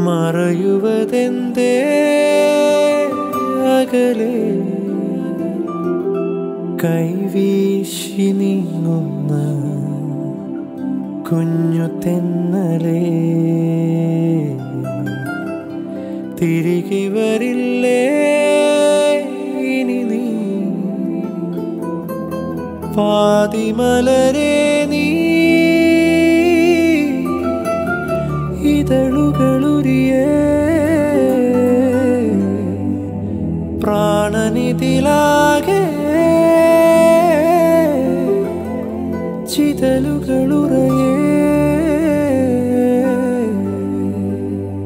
മറയുവതെന്തേ അകലെ കൈവീശി നീങ്ങുന്ന കുഞ്ഞു തെന്നലേ തിരികെ വരില്ലേ ഇനി നീ പാതിമലരേ നീ ഇതളുകളുരിയേ പ്രാണനിതിലാകെ ചിതലുകളുറയേ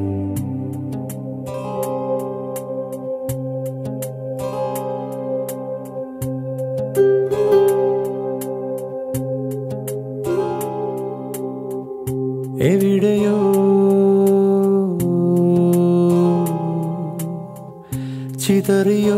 എവിടെയോ ചിതറിയോ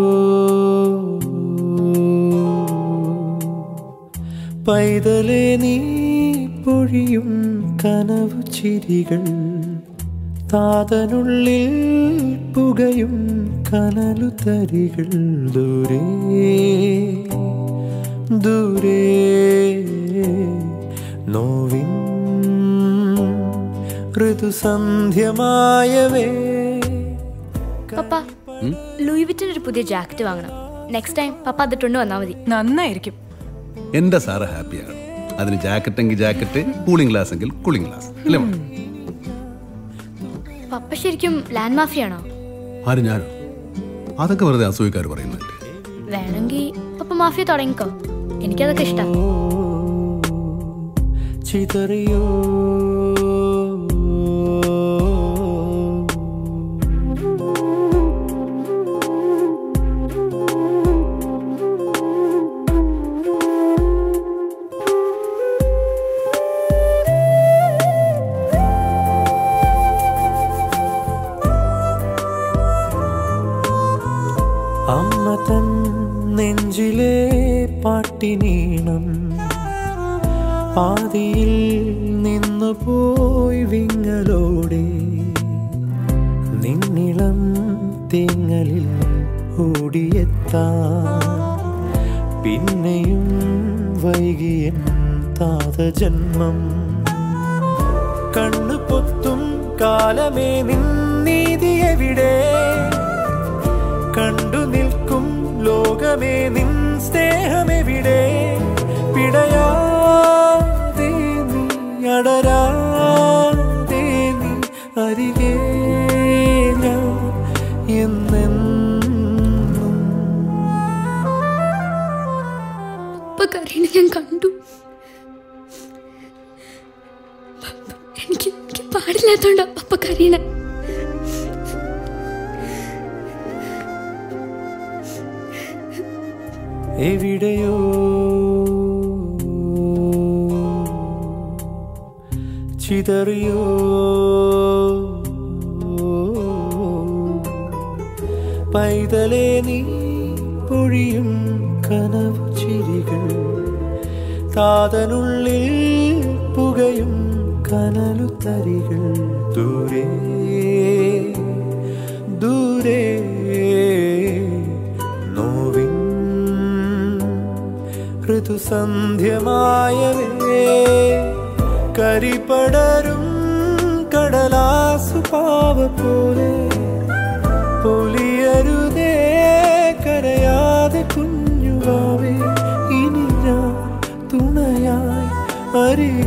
പൈതലേ നീ പൊഴിയും കനവു ചിരികൾ താതനുള്ളിൽ പുകയും കനലു തരികൾ ദൂരേ ദൂരേ നോവിൻ ഋതുസന്ധ്യമായവേ പപ്പ ലൂയി വിറ്റിന് ഒരു പുതിയ ജാക്കറ്റ് വാങ്ങണം നെക്സ്റ്റ് ടൈം പപ്പ അതിട്ടുണ്ട് വന്നാൽ മതി നന്നായിരിക്കും എന്റെ സാറ് ഹാപ്പിയാണ് അതിന് ജാക്കറ്റ് എങ്കിൽ ജാക്കറ്റ് കൂളിംഗ് ഗ്ലാസ് എങ്കിൽ കൂളിംഗ് ഗ്ലാസ് അല്ലേ മോളെ? പപ്പ ശരിക്കും ലാൻഡ് മാഫിയാണോ ആര് ഞാനോ അതൊക്കെ വെറുതെ അസൂയക്കാർ പറയുന്നല്ലേ വേണമെങ്കിൽ പപ്പ മാഫിയ തുടങ്ങിക്കോ എനിക്കതൊക്കെ ഇഷ്ടം ചിതറിയോ അമ്മ തൻ നെഞ്ചിലെ പാട്ടിനീണം പാതിയിൽ നിന്നു പോയി വിങ്ങലോടെ നിന്നിളം തേങ്ങലിൽ ഓടിയെത്താൻ പിന്നെയും വൈകിയൻ താതജന്മം കണ്ണു പൊത്തും കാലമേ നിൻ നീതി എവിടെ കണ്ടു നിൽക്കും ലോകമേ നിൻ സ്നേഹമെവിടെ പിടയാതെ നീ അടരാതെ നീ അരികെ ഞാൻ എന്നെന്നും പപ്പ കരയണ ഞാൻ കണ്ടു എനിക്ക് എനിക്ക് പാടില്ലാത്തോണ്ടാ പപ്പ കരയണ എവിടെയോ ചിതറിയോ പൈതലേ നീ പൊഴിയും കനവു ചിരികൾ താതനുള്ളിൽ പുകയും കനലു തരികൾ ദൂരെ ദൂരെ നോവിൻ ഋതുസന്ധ്യമായവേ കരിപടരും കടലാസു പാവ പോലെ പൊലിയരുതേ കരയാതെ കുഞ്ഞുവാവേ ഇനി ഞാൻ തുണയായി അരികെ